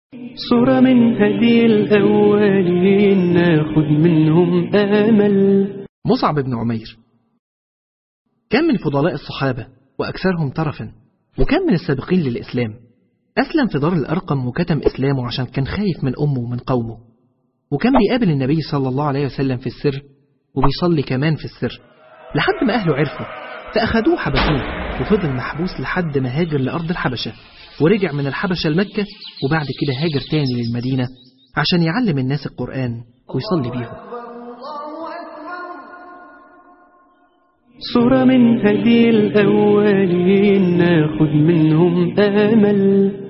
صورة من هدي الأولين ناخد منهم آمل مصعب بن عمير كان من فضلاء الصحابة وأكثرهم طرفا وكان من السابقين للإسلام أسلم في دار الأرقم وكتم إسلامه عشان كان خايف من أمه ومن قومه وكان بيقابل النبي صلى الله عليه وسلم في السر وبيصلي كمان في السر لحد ما أهله عرفوا فأخدوه حبسوه وفضل محبوس لحد ما هاجر لأرض الحبشة ورجع من الحبشة لمكة وبعد كده هاجر تاني للمدينة عشان يعلم الناس القرآن ويصلي بيهم صورة من هدي الأولين ناخد منهم آمل